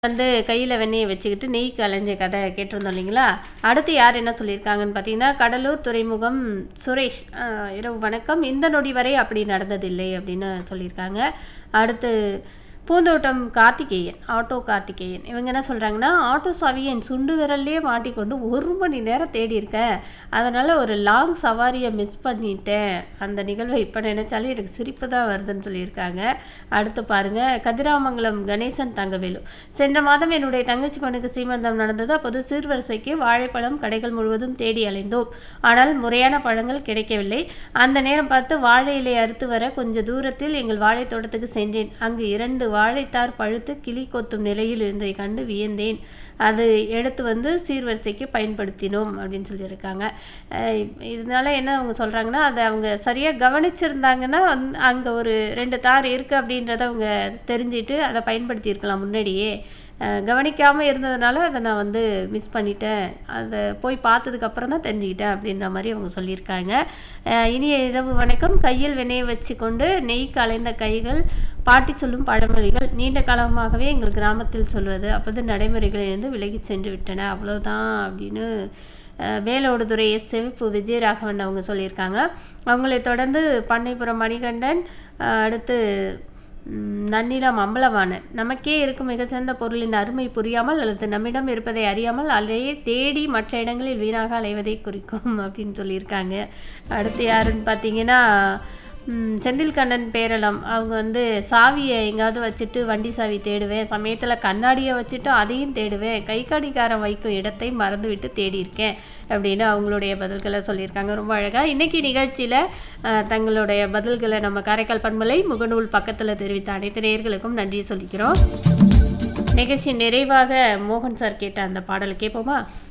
வந்து கையில் வெண்ணெயை வச்சுக்கிட்டு நெய் கலைஞ்ச கதை கேட்டிருந்தோம் இல்லைங்களா அடுத்து யார் என்ன சொல்லியிருக்காங்கன்னு பார்த்தீங்கன்னா கடலூர் துறைமுகம் சுரேஷ் அஹ், இரவு வணக்கம் இந்த நொடி வரை அப்படி நடந்ததில்லை அப்படின்னு சொல்லியிருக்காங்க அடுத்து பூந்தோட்டம் கார்த்திகேயன் ஆட்டோ கார்த்திகேயன் இவங்க என்ன சொல்கிறாங்கன்னா ஆட்டோ சாவியை என் சுண்டு விரல்லே மாட்டிக்கொண்டு ஒரு மணி நேரம் தேடி இருக்கேன் அதனால் ஒரு லாங் சவாரியை மிஸ் பண்ணிட்டேன் அந்த நிகழ்வை இப்போ நினைச்சாலே எனக்கு சிரிப்பு தான் வருதுன்னு சொல்லியிருக்காங்க அடுத்து பாருங்க கதிராமங்கலம் கணேசன் தங்கவேலு சென்ற மாதம் என்னுடைய தங்கச்சி பொண்ணுக்கு சீமந்தம் நடந்தது அப்போது சீர்வரிசைக்கு வாழைப்பழம் கடைகள் முழுவதும் தேடி அலைந்தோம் ஆனால் முறையான பழங்கள் கிடைக்கவில்லை அந்த நேரம் பார்த்து வாழை இலை அறுத்து வர கொஞ்ச தூரத்தில் எங்கள் வாழைத் தோட்டத்துக்கு சென்றேன் அங்கு இரண்டு வாழைத்தார் பழுத்து கிளி கொத்தும் நிலையில் இருந்ததை கண்டு வியந்தேன் அது எடுத்து வந்து சீர்வரிசைக்கு பயன்படுத்தினோம் அப்படின்னு சொல்லியிருக்காங்க அஹ் இதனால என்ன அவங்க சொல்கிறாங்கன்னா அதை அவங்க சரியாக கவனிச்சிருந்தாங்கன்னா அங்கே ஒரு ரெண்டு தார் இருக்குது அப்படின்றத அவங்க தெரிஞ்சிட்டு அதை பயன்படுத்தியிருக்கலாம் முன்னாடியே அஹ் கவனிக்காம இருந்ததுனால அதை நான் வந்து மிஸ் பண்ணிட்டேன் அதை போய் பார்த்ததுக்கு அப்புறம் தான் தெரிஞ்சுக்கிட்டேன் அப்படின்ற மாதிரி அவங்க சொல்லியிருக்காங்க அஹ் இனிய இரவு வணக்கம் கையில் வெண்ணெயை வச்சு கொண்டு நெய் கலைந்த கைகள் பாட்டி சொல்லும் பழமொழிகள் நீண்ட காலமாகவே எங்கள் கிராமத்தில் சொல்வது அப்போது நடைமுறைகளிலிருந்து விலகி சென்று விட்டன அவ்வளோதான் அப்படின்னு அஹ் வேலோடுதுறை எஸ் செவிப்பு விஜயராகவன் அவங்க சொல்லியிருக்காங்க அவங்களை தொடர்ந்து பண்ணைப்புறம் மணிகண்டன் அஹ் அடுத்து ம், நன்னிலம் அம்பலவாணன் நமக்கே இருக்கும் மிகச்சிறந்த பொருளின் அருமை புரியாமல் அல்லது நம்மிடம் இருப்பதை அறியாமல் அதையே தேடி மற்ற இடங்களில் வீணாக அலைவதை குறிக்கும் அப்படின்னு சொல்லியிருக்காங்க அடுத்து யாருன்னு பார்த்தீங்கன்னா ம், செந்தில்கண்ணன் பேரளம் அவங்க வந்து சாவியை எங்கேயாவது வச்சுட்டு வண்டி சாவி தேடுவேன் சமயத்தில் கண்ணாடியை வச்சுட்டு அதையும் தேடுவேன் கை கடிகாரம் வைக்கும் இடத்தை மறந்துவிட்டு தேடி இருக்கேன் அப்படின்னு அவங்களுடைய பதில்களை சொல்லியிருக்காங்க ரொம்ப அழகாக இன்றைக்கி நிகழ்ச்சியில் தங்களுடைய பதில்களை நம்ம காரைக்கால் பண்பலை முகநூல் பக்கத்தில் தெரிவித்த அனைத்து நேயர்களுக்கும் நன்றி சொல்லிக்கிறோம் நிகழ்ச்சி நிறைவாக மோகன் சார் கேட்ட அந்த பாடல் கேட்போமா